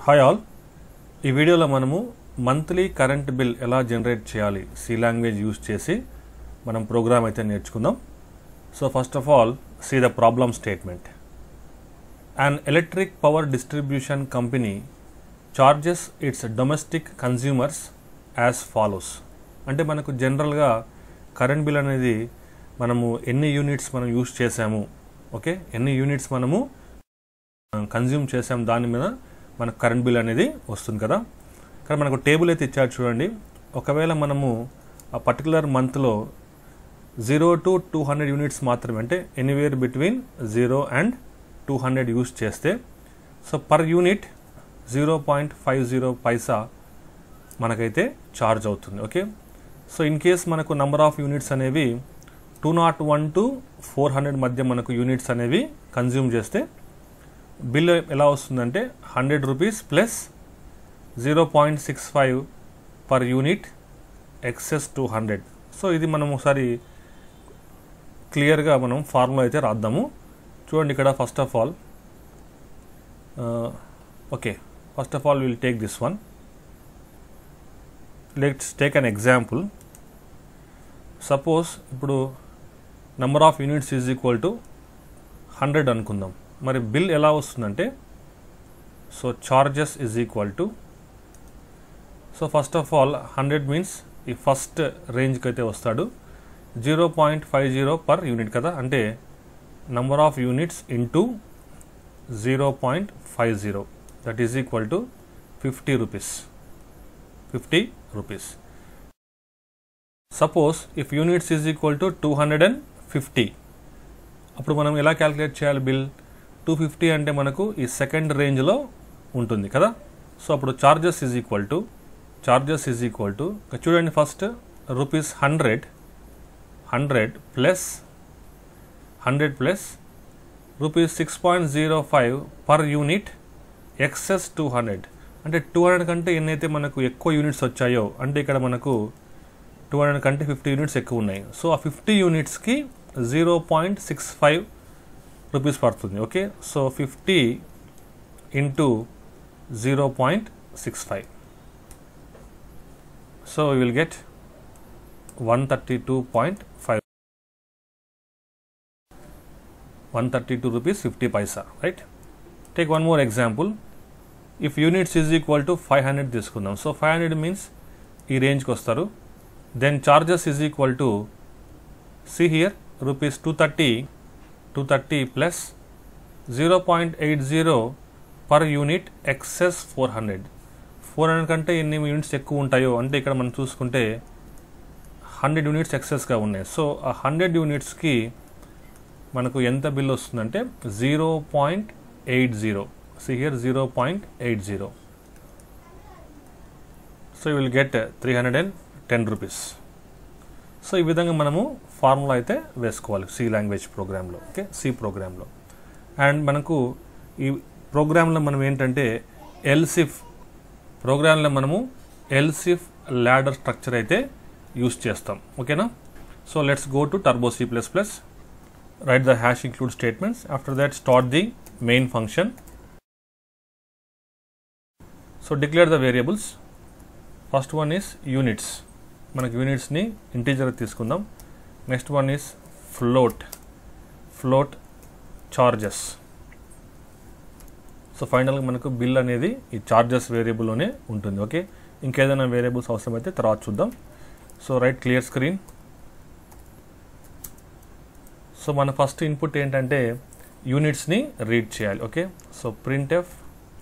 hi all ఈ వీడియోలో మనము మంత్లీ కరెంట్ బిల్ ఎలా జనరేట్ చేయాలి సి లాంగ్వేజ్ యూజ్ చేసి మనం ప్రోగ్రామ్ అయితే నేర్చుకుందాం so first of all see the problem statement an electric power distribution company charges its domestic consumers as follows అంటే మనకు జనరల్గా కరెంట్ బిల్ అనేది మనము ఎన్ని యూనిట్స్ మనం యూస్ చేసాము ఓకే ఎన్ని యూనిట్స్ మనము కన్జ్యూమ్ చేసాం దాని మీద మనకు కరెంట్ బిల్ అనేది వస్తుంది కదా ఇక్కడ మనకు టేబుల్ అయితే ఇచ్చారు చూడండి ఒకవేళ మనము ఆ పర్టికులర్ మంత్లో zero to two hundred units మాత్రమే అంటే anywhere between zero and two hundred use చేస్తే so per unit zero point five zero paisa మనకైతే ఛార్జ్ అవుతుంది ఓకే సో ఇన్ కేస్ మనకు నంబర్ ఆఫ్ యూనిట్స్ అనేవి two nought one to four hundred మధ్య మనకు units అనేవి కన్జ్యూమ్ చేస్తే బిల్ ఎలా వస్తుందంటే hundred rupees plus zero point six five per unit excess two hundred so ఇది మనం ఒకసారి క్లియర్గా మనం ఫార్ములా అయితే రాద్దాము చూడండి ఇక్కడ first of all okay first of all will take this one let's take an example suppose ఇప్పుడు number of units is equal to hundred అనుకుందాం మరి బిల్ ఎలా వస్తుందంటే so charges is equal to so first of all hundred means ఈ first రేంజ్కి అయితే వస్తాడు zero point five zero per unit కదా అంటే number of units into 0.50 that is equal to 50 rupees 50 rupees suppose if units is equal to 250 అప్పుడు మనం ఎలా calculate చేయాలి బిల్ టూ ఫిఫ్టీ అంటే మనకు ఈ సెకండ్ రేంజ్లో ఉంటుంది కదా సో అప్పుడు charges is equal to charges is equal to చూడండి first rupees hundred hundred plus hundred plus rupees six point zero five per unit excess two hundred అంటే టూ హండ్రెడ్ కంటే ఎన్నైతే మనకు ఎక్కువ యూనిట్స్ వచ్చాయో అంటే ఇక్కడ మనకు టూ హండ్రెడ్ కంటే ఫిఫ్టీ యూనిట్స్ ఎక్కువ ఉన్నాయి సో ఆ ఫిఫ్టీ యూనిట్స్కి zero point six five rupees పడుతుంది okay so fifty into zero point six five so will get one thirty two point five 132 rupees 50 paisa right take one more example if units is equal to 500 తీసుకుందాం so five hundred means ఈ రేంజ్కి వస్తారు then charges is equal to see here rupees two thirty two thirty plus zero point eight zero per unit excess four hundred four hundred కంటే ఎన్ని units ఎక్కువ ఉంటాయో అంటే ఇక్కడ మనం చూసుకుంటే హండ్రెడ్ యూనిట్స్ ఎక్సెస్గా ఉన్నాయి సో ఆ హండ్రెడ్ యూనిట్స్కి మనకు ఎంత బిల్ వస్తుందంటే zero point eight zero see here zero point eight zero so you will get three hundred and ten rupees so ఈ విధంగా మనము ఫార్ములా అయితే వేసుకోవాలి సి లాంగ్వేజ్ ప్రోగ్రాంలో ఓకే సి ప్రోగ్రాంలో అండ్ మనకు ఈ ప్రోగ్రాంలో మనం ఏంటంటే ఎల్సిఫ్ ప్రోగ్రాంలో మనము ఎల్సిఫ్ ల్యాడర్ స్ట్రక్చర్ అయితే యూస్ చేస్తాం ఓకేనా so let's go to Turbo C plus plus write the hash include statements after that start the main function so declare the variables first one is units మనకు యూనిట్స్ని integer తీసుకుందాం next one is float float charges so ఫైనల్గా మనకు bill అనేది ఈ charges వేరియబుల్లోనే ఉంటుంది okay ఇంకేదైనా variables అవసరమైతే తర్వాత చూద్దాం so write clear screen so మన ఫస్ట్ ఇన్పుట్ ఏంటంటే యూనిట్స్ని రీడ్ చేయాలి okay so printf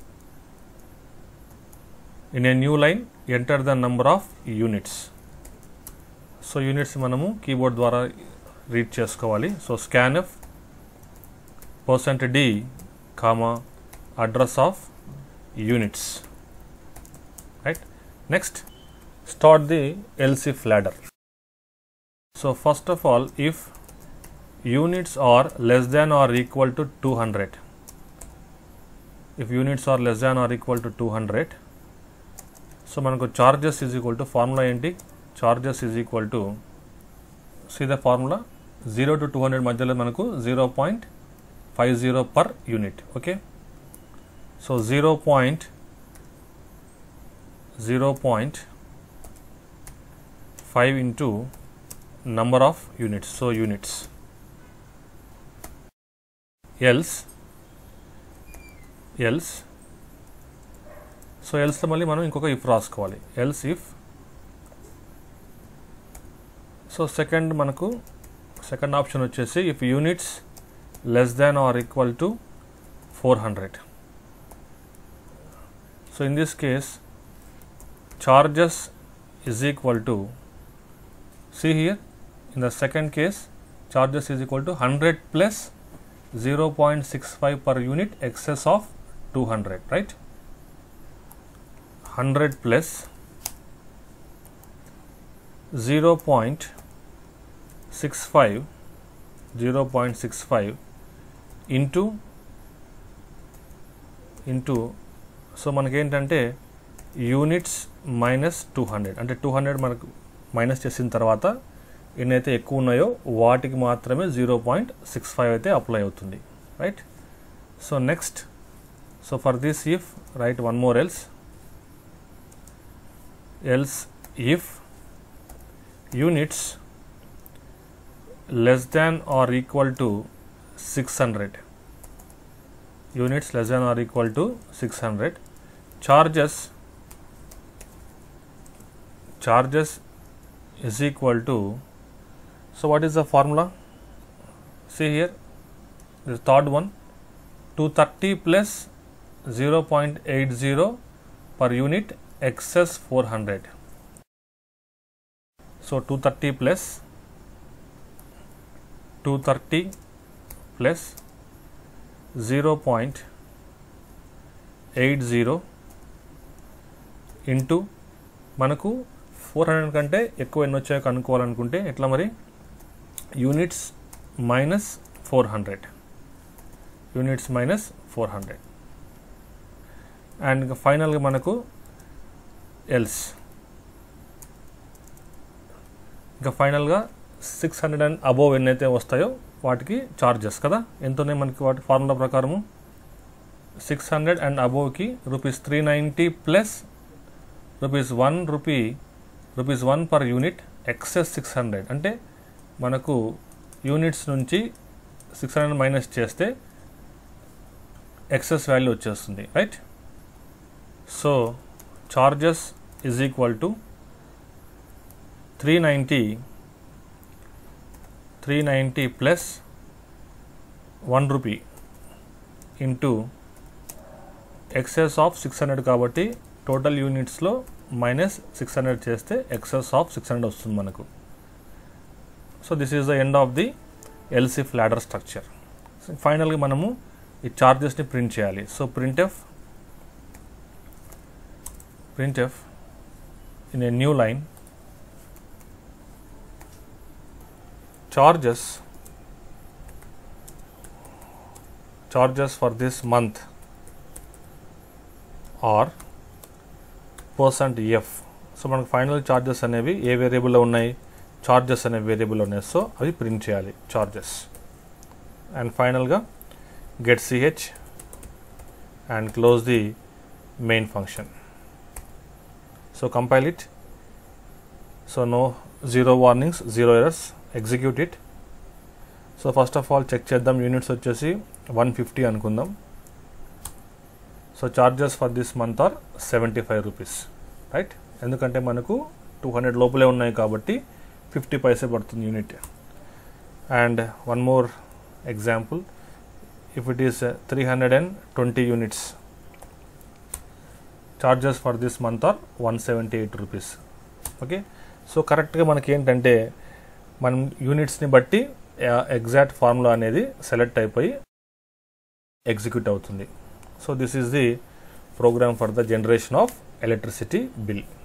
in a new line enter the number of units so units మనము కీబోర్డ్ ద్వారా రీడ్ చేసుకోవాలి so scanf percent D comma address of units right next start the else if ladder so first of all if units are less than or equal to 200 if units are less than or equal to 200 so మనకు charges is equal to formula ఏంటి charges is equal to see the formula zero to two hundred మధ్యలో మనకు zero point five zero per unit okay so zero point zero point five into number of units so units else else so ఎల్స్లో మళ్ళీ మనం ఇంకొక if రాసుకోవాలి else if so second మనకు second option వచ్చేసి if units less than or equal to four hundred so in this case charges is equal to see here in the second case charges is equal to 100 plus 0.65 per unit excess of 200 right 100 plus 0.65 0.65 into into so మనకేంటంటే units minus two hundred అంటే two hundred మనకు minus చేసిన తర్వాత ఎన్నైతే ఎక్కువ ఉన్నాయో వాటికి మాత్రమే జీరో పాయింట్ సిక్స్ ఫైవ్ అయితే అప్లై అవుతుంది right so next so for this if right one more else else if units less than or equal to six hundred units less than or equal to six hundred charges charges is equal to so what is the formula see here the third one 230 plus 0.80 per unit excess 400 so 230 plus 230 plus 0.80 into మనకు four hundred కంటే ఎక్కువ ఎన్ని వచ్చాయో కనుక్కోవాలనుకుంటే ఎట్లా మరి units minus four hundred units minus four hundred and ఇంకా ఫైనల్గా మనకు ఎల్స్ ఇంకా ఫైనల్గా సిక్స్ హండ్రెడ్ అండ్ అబోవ్ ఎన్నైతే వస్తాయో వాటికి చార్జెస్ కదా ఎంతనే మనకి వాటి ఫార్ములా ప్రకారము సిక్స్ హండ్రెడ్ అండ్ అబోవ్కి rupees three ninety plus rupees one rupee rupees one per unit excess six hundred అంటే మనకు యూనిట్స్ నుంచి సిక్స్ హండ్రెడ్ మైనస్ చేస్తే ఎక్సెస్ వాల్యూ వచ్చేస్తుంది right so charges is equal to three ninety three ninety plus one rupee into excess of six hundred కాబట్టి total యూనిట్స్లో minus six hundred చేస్తే excess of six hundred వస్తుంది మనకు so this is the end of the else if ladder structure ఫైనల్గా మనము ఈ చార్జెస్ని print చేయాలి so printf printf in a new line charges charges for this month are percent f so మనకు final charges అనేవి ఏ వేరియబుల్లో ఉన్నాయి చార్జెస్ అనే వేరియబుల్ ఉన్నాయి సో అవి ప్రింట్ చేయాలి చార్జెస్ అండ్ ఫైనల్గా గెట్ సిహెచ్ and close the main function so compile it so no zero warnings zero errors execute it so first of all check చేద్దాం యూనిట్స్ వచ్చేసి వన్ ఫిఫ్టీ అనుకుందాం so charges for this month are seventy five rupees right ఎందుకంటే మనకు two hundred లోపలే ఉన్నాయి కాబట్టి fifty paise పడుతుంది unit and one more example if it is three hundred and twenty units charges for this month are one seventy eight rupees okay so కరెక్ట్గా మనకి ఏంటంటే మనం యూనిట్స్ని బట్టి ఎగ్జాక్ట్ ఫార్ములా అనేది సెలెక్ట్ అయిపోయి ఎగ్జిక్యూట్ అవుతుంది so this is the program for the generation of electricity bill